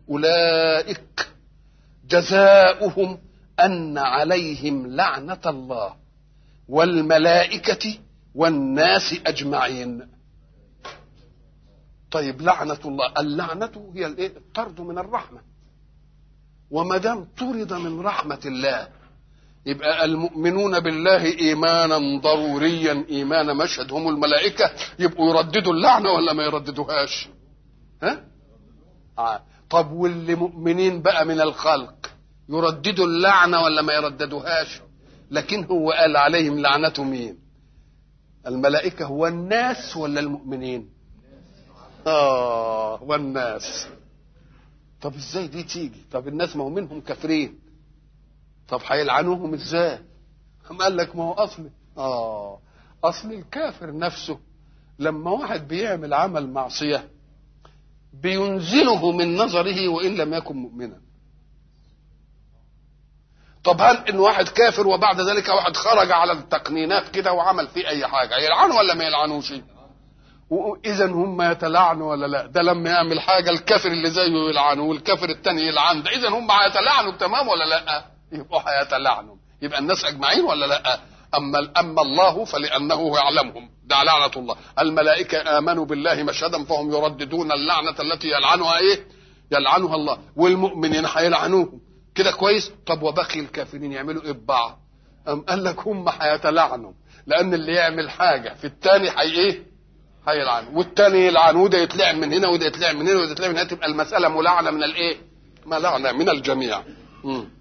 أولئك جزاؤهم أن عليهم لعنة الله والملائكة والناس أجمعين طيب لعنة الله اللعنة هي الايه الطرد من الرحمة وما دام طرد من رحمة الله يبقى المؤمنون بالله ايمانا ضروريا ايمان مشهد هم الملائكه يبقوا يرددوا اللعنه ولا ما يرددوهاش ها آه. طب واللي مؤمنين بقى من الخلق يرددوا اللعنه ولا ما يرددوهاش لكن هو قال عليهم لعنه مين الملائكه هو الناس ولا المؤمنين اه والناس طب ازاي دي تيجي طب الناس ما هو منهم كافرين طب هيلعنوهم ازاي قام قال لك ما هو اصل اه اصل الكافر نفسه لما واحد بيعمل عمل معصيه بينزله من نظره وان لم يكن مؤمنا طب هل ان واحد كافر وبعد ذلك واحد خرج على التقنينات كده وعمل فيه اي حاجه يلعنه ولا ما يلعنوش اذا هم يتلعنوا ولا لا ده لما يعمل حاجه الكافر اللي زيه يلعنه والكافر الثاني يلعن ده اذا هم هيتلعنوا تمام ولا لا يبقوا هيتلعنوا يبقى الناس اجمعين ولا لا اما اما الله فلانه يعلمهم ده لعنه الله الملائكه امنوا بالله مشهدا فهم يرددون اللعنه التي يلعنها ايه يلعنها الله والمؤمنين هيلعنوهم كده كويس طب وباقي الكافرين يعملوا ايه ببعض أم قال لك هم هيتلعنوا لان اللي يعمل حاجه في الثاني هي ايه هيلعن والثاني يلعن وده يتلعن من هنا وده يتلعن من هنا وده يتلعن من هنا تبقى المساله ملعنه من الايه ملعنه من الجميع مم.